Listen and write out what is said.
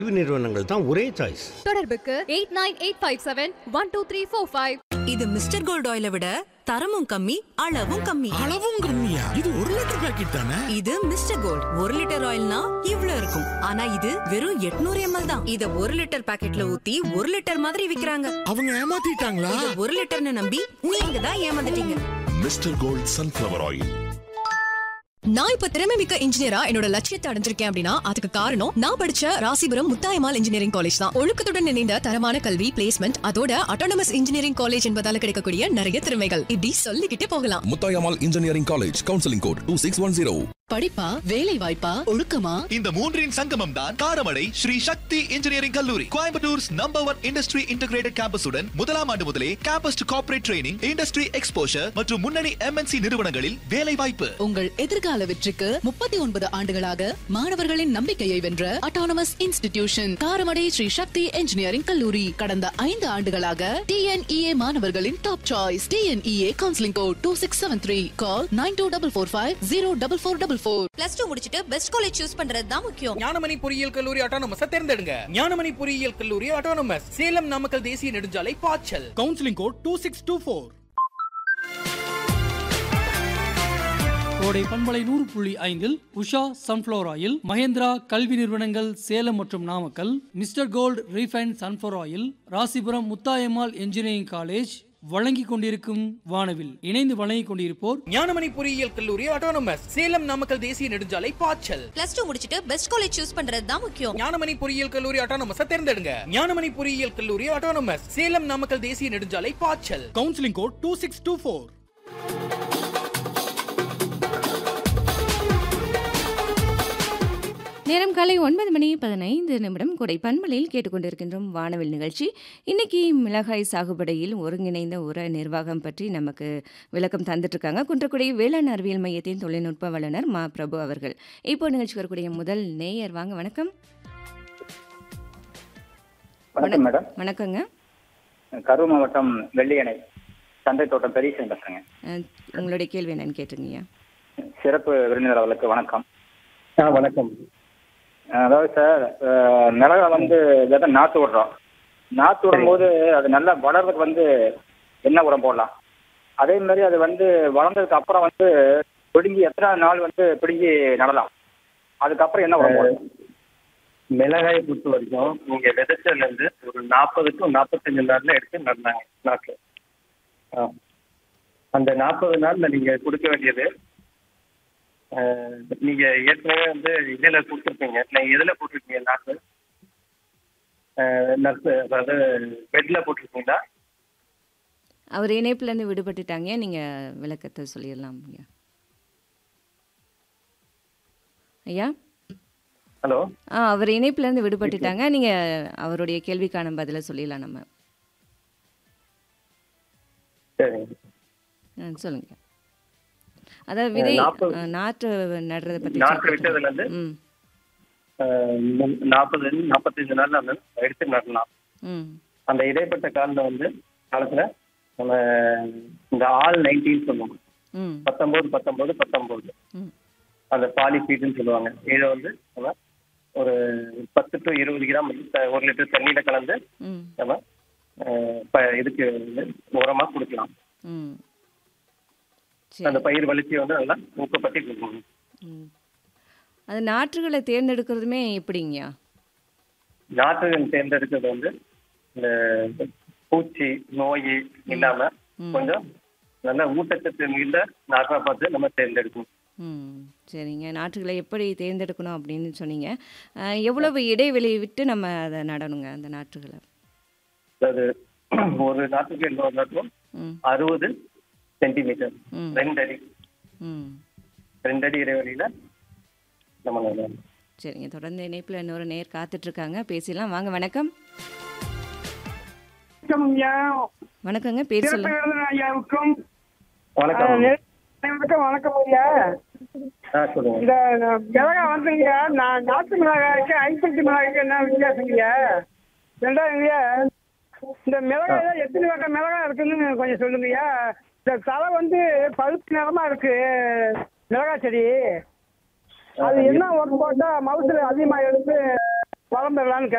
கல்வி நிறுவனங்கள் தான் ஒரே சாய்ஸ் தொடர்புக்கு eight nine eight five seven one two three four five இது மிஸ்டர் கோல்ட் ஆயிலை விட தரமும் கம்மி அளவும் கம்மி அளவும் கம்மியா இது ஒரு லிட்டர் பாக்கெட் தானே இது மிஸ்டர் கோல்ட் ஒரு லிட்டர் ஆயில்னா இவ்ளோ இருக்கும் ஆனா இது வெறும் 800 எம்எல் தான் இத ஒரு லிட்டர் பாக்கெட்ல ஊத்தி ஒரு லிட்டர் மாதிரி விக்கிறாங்க அவங்க ஏமாத்திட்டாங்களா இத ஒரு லிட்டர்னு நம்பி நீங்க தான் ஏமாந்துட்டீங்க மிஸ்டர் கோல்ட் சன்ஃப்ளவர் ஆயில் நான் இப்ப திறமை மிக்க இன்ஜினியரா என்னோட லட்சியத்தை அடைஞ்சிருக்கேன் அப்படின்னா அதுக்கு காரணம் நான் படிச்ச ராசிபுரம் முத்தாயமால் இன்ஜினியரிங் காலேஜ் தான் ஒழுக்கத்துடன் இணைந்த தரமான கல்வி பிளேஸ்மெண்ட் அதோட அட்டானமஸ் இன்ஜினியரிங் காலேஜ் என்பதால கிடைக்கக்கூடிய நிறைய திறமைகள் இப்படி சொல்லிக்கிட்டே போகலாம் Muthayammal engineering college counselling code two six one zero படிப்பா வேலை வாய்ப்பா ஒழுக்கமா இந்த மூன்றின் சங்கமம் தான் காரமடை ஸ்ரீ சக்தி இன்ஜினியரிங் கல்லூரி கோயம்புத்தூர்ஸ் நம்பர் ஒன் இண்டஸ்ட்ரி இன்டகிரேட்டட் கேம்பஸுடன் முதலாம் ஆண்டு முதலே campus to corporate training industry exposure மற்றும் முன்னணி எம்என்சி நிறுவனங்களில் வேலை வாய்ப்பு உங்கள் எதிர்கால வெற்றிக்கு முப்பத்தி ஒன்பது ஆண்டுகளாக மாணவர்களின் நம்பிக்கையை வென்ற autonomous institution Karamadai Sri Sakthi engineering கல்லூரி கடந்த ஐந்து ஆண்டுகளாக டிஎன்இஏ மாணவர்களின் top choice TNEA counselling code two six seven three call nine two double four five zero double four double four plus two முடிச்சிட்டு பெஸ்ட் காலேஜ் சூஸ் பண்றது தான் முக்கியம் ஞானமணி பொறியியல் கல்லூரி ஆட்டோனமஸ் தேர்ந்தெடுங்க ஞானமணி பொறியியல் கல்லூரி ஆட்டோனமஸ் சேலம் நாமக்கல் தேசிய நெடுஞ்சாலை பாய்ச்சல் counselling code two six two four கோடை பண்பலை நூறு புள்ளி ஐந்தில் உஷா சன்ஃப்ளவர் ஆயில் மகேந்திரா கல்வி நிறுவனங்கள் சேலம் மற்றும் Namakkal mister gold refine sunflower oil Rasipuram Muthayammal engineering college வழங்கிக் கொண்டிருக்கும் வானவில் இணைந்து வழங்கிக் கொண்டிருப்போர் ஞானமணி பொறியியல் கல்லூரி ஆட்டோனமஸ் சேலம் நாமக்கல் தேசிய நெடுஞ்சாலை பாய்ச்சல் பிளஸ் டூ முடிச்சிட்டு பெஸ்ட் காலேஜ் சூஸ் பண்றது தான் முக்கியம் ஞானமணி பொறியியல் கல்லூரி ஆட்டோனமஸ் தேர்ந்தெடுங்க ஞானமணி பொறியியல் கல்லூரி ஆட்டோனமஸ் சேலம் நாமக்கல் தேசிய நெடுஞ்சாலை பாய்ச்சல் counselling code two six two four நேரம் காலை ஒன்பது மணி பதினைந்து நிமிடம் கொடை பண்பலையில் கேட்டுக்கொண்டிருக்கின்றோம் வானவில் நிகழ்ச்சி இன்னைக்கு மிளகாய் சாகுபடியில் ஒருங்கிணைந்த உர நிர்வாகம் பற்றி நமக்கு விளக்கம் தந்துட்டு இருக்காங்க குன்றக்குடி வேளாண் அறிவியல் மையத்தின் தொழில்நுட்ப வல்லுநர் மா பிரபு அவர்கள் இப்போ நிகழ்ச்சிக்கு வரக்கூடிய முதல் நேயர் வாங்க வணக்கம் வணக்கம் மேடம் வணக்கங்க கரூர் மாவட்டம் வெள்ளியணை சந்தை தோட்டம் பெரியசன் பேசுறேங்க அஹ், உங்களுடைய கேள்வி என்னன்னு கேட்டுருங்கய்யா சிறப்பு விருந்தினர் அவர்களுக்கு வணக்கம் ஆ வணக்கம் அதாவது சார் அஹ், மிளகா வந்து விதை நாற்று விடுறோம் நாற்று விடும்போது அது நல்லா வளர்றதுக்கு வந்து என்ன உரம் போடலாம் அதே மாதிரி அது வந்து வளர்ந்ததுக்கு அப்புறம் வந்து பிடுங்கி எத்தனை நாள் வந்து பிடுங்கி நடலாம் அதுக்கப்புறம் என்ன உரம் போடலாம் மிளகாயை பொறுத்த வரைக்கும் நீங்க விதைச்சதுல இருந்து ஒரு நாற்பதுக்கும் நாற்பத்தஞ்சு நாள்ல எடுத்து நடுனாங்க நாக்கு ஆ. அந்த நாற்பது நாள்ல நீங்க கொடுக்க வேண்டியது அஹ், நீங்க ஏற்கனவே வந்து இதுல கொடுத்துருப்பீங்க நீங்க எதுல போட்டிருக்கீங்க நாக்கு நர்ஸ் அதாவது பெட்ல போட்டிருக்கீங்களா அவர் இணைப்புலேருந்து விடுபட்டுட்டாங்க நீங்கள் விளக்கத்தை சொல்லிடலாம் ஐயா ஐயா ஹலோ ஆ அவர் இணைப்புலேருந்து விடுபட்டுட்டாங்க நீங்கள் அவருடைய கேள்விக்கான பதிலை சொல்லிடலாம் நம்ம சரிங்க ஆ, சொல்லுங்க அதாவது விதை நாற்பது- ஆ, நாற்று நடுறதை பற்றி நாற்று விட்டதுல இருந்து ம் நாற்பது நாற்பத்தஞ்சு நாள்ல அந்த எடுத்து நடலாம் ம் அந்த இடைப்பட்ட காலில் வந்து காலத்துல நம்ம இந்த ஆல் நைன்டீன் சொல்லுவாங்க ம் பத்தொன்பது பத்தொன்பது பத்தொன்பது ம் அந்த பாலிஃபீட்னு சொல்லுவாங்க இதை வந்து நம்ம ஒரு பத்து டு இருபது கிராம் வந்து த- ஒரு லிட்டர் தண்ணியில கலந்து ம் நம்ம அஹ், ப- இதுக்கு வந்து உரமா கொடுக்கலாம் ம் அந்த பயிர் வளர்ச்சியை வந்து நல்லா ஊக்கப்படுத்தி கொடுக்கணும் ம் அது நாற்றுகளை தேர்ந்தெடுக்கிறதுமே எப்படிங்கய்யா நாற்றுகள் தேர்ந்தெடுக்கிறது வந்து இந்த பூச்சி நோய் இல்லாம ம். கொஞ்சம் நல்ல ஊட்டச்சத்து மிகுந்த நாற்றா பார்த்து நம்ம தேர்ந்தெடுக்கணும் ம் சரிங்க நாற்றுகளை எப்படி தேர்ந்தெடுக்கணும் அப்படின்னு சொன்னீங்க ஆ, எவ்வளவு இடைவெளி விட்டு நம்ம அதை நடணுங்க அந்த நாற்றுகளை அது ஒரு நாட்டுக்கு இன்னொரு நாட்டுக்கும் ம் அறுபது சென்டிமீட்டர் ம். ரெண்டு அடி ம் ரெண்டு அடி இடைவெளியில நம்ம நடணும். சரிங்க தொடர்ந்து இணைப்பில் இன்னொரு நேர் காத்துட்ருக்காங்க பேசிடலாம் வாங்க வணக்கம் வணக்கங்க பேர் சொல்லுங்க ஐயாவுக்கும் வணக்கம் வணக்கம் வணக்கம் ஐயா ஆ சொல்லுங்க இந்த மிளகா வந்துங்க நான் நாட்டு மிளகாய்க்கு ஐம்பத்தி மிளகாய்க்கு என்ன வித்தியாசங்கய்யா ரெண்டாவதுங்கய்யா இந்த மிளகாயில எத்தனை வகை மிளகாய் இருக்குன்னு கொஞ்சம் சொல்லுங்கய்யா இந்த தலை வந்து பழுப்பு நிறமா இருக்கு மிளகாய் செடி அது என்ன ஒர்க் போட்டா மவுசுல அதிகமாக எடுத்து வளர்ந்துடலான்னு